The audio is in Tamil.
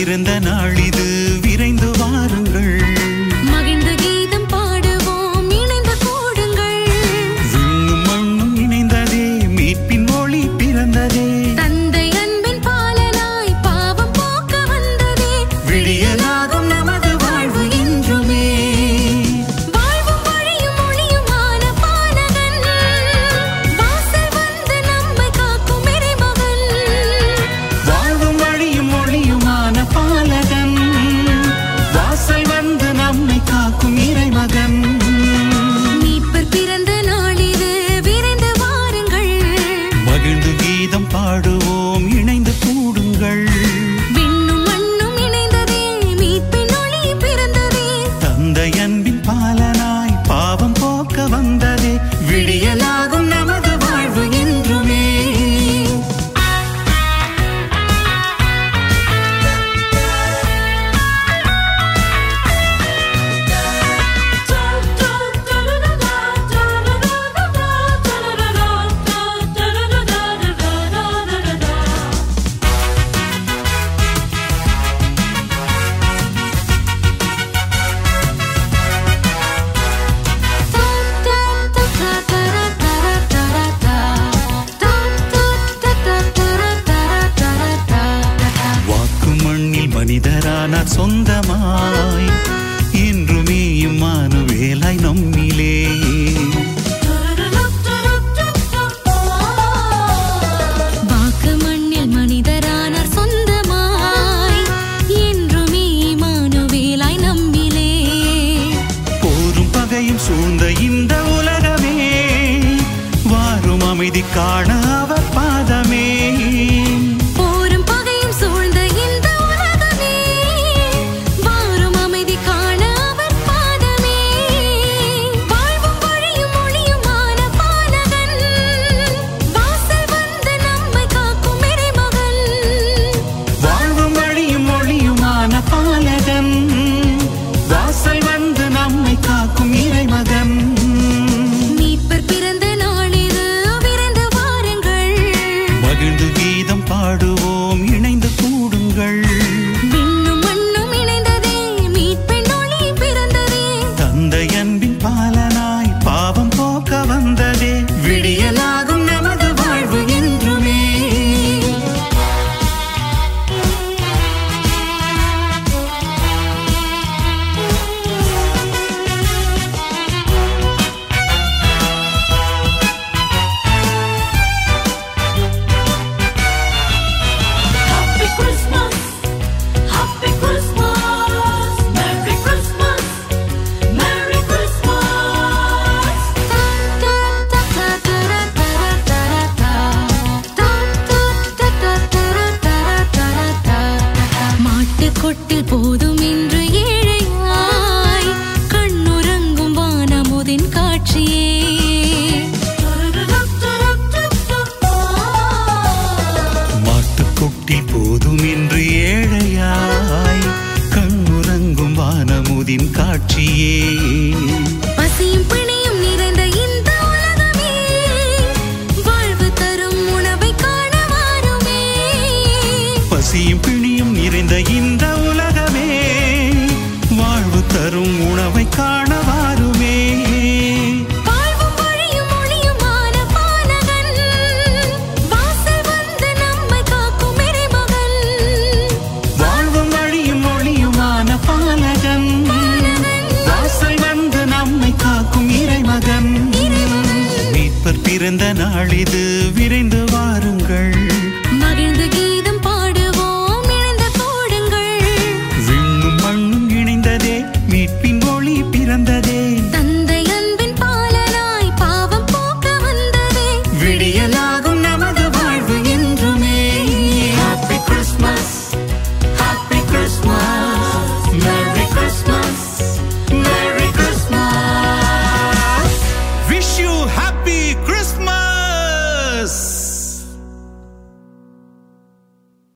பிறந்த நாள் இது விரைந்து வாருங்கள் மகிழ்ந்து கீதம் பாடுவோம் இணைந்து கூடுங்கள் விண்ணும் மண்ணும் இணைந்ததே மீட்பின் மொழி பிறந்ததே தந்தை அன்பின் பாலனாய் பாவம் போக்க வந்ததே விடியலாகும் நமது வாழ்வு என்றுமே வாழ்வும் வழியும் ஒளியுமான பாலகன் வாசல் வந்து நம்மை காக்கும் இறைமகன் வாழ்வும் வழியும் ஒளியுமான பாலகன் வாசல் வந்து நம்மை காக்கும் இறைமகன் மீட்பர் பிறந்த நாளிது விரைந்து வாருங்கள் மகிழ்ந்து கீதம் பாடுவோம் இணைந்து கூடுங்கள் விண்ணும் மண்ணும் இணைந்ததே மீட்பின் ஒளி பிறந்ததே தந்தை அன்பின் பாலனாய் பாவம் போக்க வந்ததே விடியலாகும் நமது வாழ்வு என்றுமே வாக்கு மண்ணில் மனிதரானார் சொந்தமாய் என்றுமே இம்மானுவேலாய் நம்மிலே வாக்கு மண்ணில் மனிதரானார் சொந்தமாய் என்றுமே மானுவேலாய் நம்மிலே போரும் பகையும் சூழ்ந்த இந்த உலகமே வாரும் அமைதி காண அவர் பாதமே போரும் பகையும் சூழ்ந்த இந்த உலகமே வாரும் அமைதி காண அவர் பாதமே வாழ்வும் வழியும் ஒளியுமான பாலகன் வாசல் வந்து நம்மை காக்கும் இறைமகன் வாழ்வும் வழியும் ஒளியுமான பாலகன் வாசல் வந்து நம்மை காக்கும் இறைமகன் மீட்பர் பிறந்த நாளிது விரைந்து வாருங்கள் மகிழ்ந்து கீதம் பாடுவோம் இணைந்து கூடுங்கள் விண்ணும் மண்ணும் இணைந்ததே மீட்பின் ஒளி பிறந்ததே தந்தை அன்பின் பாலனாய் பாவம் போக்க வந்ததே விடியலாகும் நமது வாழ்வு என்றுமே Happy Christmas, Happy Christmas, Merry Christmas, Merry Christmas. மாட்டுக்கொட்டில் போதும் என்று ஏழையாய் கண்ணுறங்கும் வானமுதின் காட்சியே மாட்டுக்கொட்டில் போதும் என்று ஏழையாய் கண்ணுறங்கும் வானமுதின் காட்சியே பசியும் பிணியும் நிறைந்த இந்த உலகமே வாழ்வு தரும் உணவை காண வாருமே பசியும் பிணியும் நிறைந்த இந்த உலகமே வாழ்வு தரும் உணவை காண வாருமே வாழ்வும் வழியும் ஒளியுமான பாலகன் வாசல் வந்து நம்மை காக்கும் இறைமகன் வாழ்வும் வழியும் ஒளியுமான பாலகன் வாசல் வந்து நம்மை காக்கும் இறைமகன் மீட்பர் பிறந்த நாள் இது விரைந்து வாருங்கள் மகிழ்ந்து கீதம் பாடுவோம் இணைந்து கூடுங்கள் விண்ணும் மண்ணும் இணைந்ததே மீட்பின் ஒளி பிறந்ததே தந்தை அன்பின் பாலனாய் பாவம் போக்க வந்ததே விடியலாகும் நமது வாழ்வு என்றுமே happy Christmas happy Christmas merry Christmas merry Christmas wish you happy Christmas